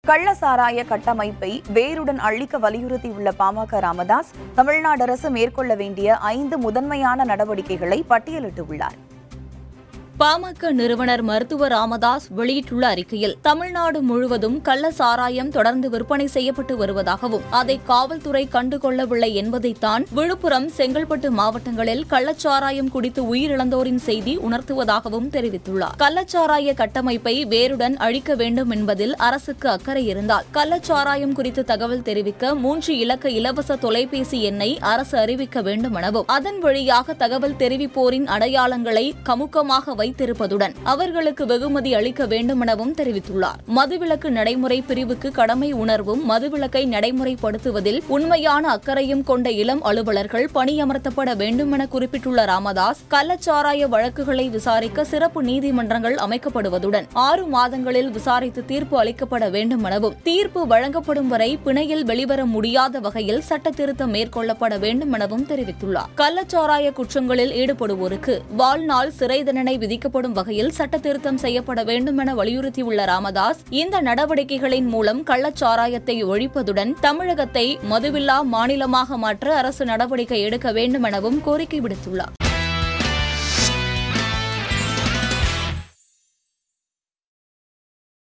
கள்ளசாராய கட்டமைப்பை வேருடன் அழிக்க வலியுறுத்தியுள்ள பாமக ராமதாஸ் தமிழ்நாடு அரசு மேற்கொள்ள வேண்டிய ஐந்து முதன்மையான நடவடிக்கைகளை பட்டியலிட்டுள்ளார் பாமக நிறுவனர் மருத்துவர் ராமதாஸ் வெளியிட்டுள்ள அறிக்கையில் தமிழ்நாடு முழுவதும் கள்ள சாராயம் தொடர்ந்து விற்பனை செய்யப்பட்டு வருவதாகவும் அதை காவல்துறை கண்டுகொள்ளவில்லை என்பதைத்தான் விழுப்புரம் செங்கல்பட்டு மாவட்டங்களில் கள்ளச்சாராயம் குடித்து உயிரிழந்தோரின் செய்தி உணர்த்துவதாகவும் தெரிவித்துள்ளார் கள்ளச்சாராய கட்டமைப்பை வேருடன் அழிக்க வேண்டும் என்பதில் அரசுக்கு அக்கறை இருந்தால் கள்ளச்சாராயம் குறித்து தகவல் தெரிவிக்க மூன்று இலக்க இலவச தொலைபேசி எண்ணை அரசு அறிவிக்க வேண்டும் எனவும் அதன் வழியாக தகவல் தெரிவிப்போரின் அடையாளங்களை கமுக்கமாக வைத்திருப்பதுடன் அவர்களுக்கு வெகுமதி அளிக்க வேண்டும் எனவும் தெரிவித்துள்ளார் மதுவிலக்கு நடைமுறை பிரிவுக்கு கடமை உணர்வும் மதுவிலக்கை நடைமுறைப்படுத்துவதில் உண்மையான அக்கறையும் கொண்ட இளம் அலுவலர்கள் பணியமர்த்தப்பட வேண்டும் என குறிப்பிட்டுள்ள ராமதாஸ் கள்ளச்சாராய வழக்குகளை விசாரிக்க சிறப்பு நீதிமன்றங்கள் அமைக்கப்படுவதுடன் ஆறு மாதங்களில் விசாரித்து தீர்ப்பு அளிக்கப்பட வேண்டும் எனவும் தீர்ப்பு வழங்கப்படும் வரை பிணையில் வெளிவர முடியாத வகையில் சட்ட திருத்தம் மேற்கொள்ளப்பட வேண்டும் எனவும் தெரிவித்துள்ளார் கள்ளச்சாராய குற்றங்களில் ஈடுபடுவோருக்கு வாழ்நாள் சிறை தண்டனை விதிக்கப்படும் வகையில் சட்ட திருத்தம் செய்யப்பட வேண்டும் என வலியுறுத்தியுள்ள ராமதாஸ் இந்த நடவடிக்கைகளின் மூலம் கள்ளச்சாராயத்தை ஒழிப்பதுடன் தமிழகத்தை மதுவில்லா மாநிலமாக மாற்ற அரசு நடவடிக்கை எடுக்க வேண்டும் எனவும் கோரிக்கை விடுத்துள்ளார்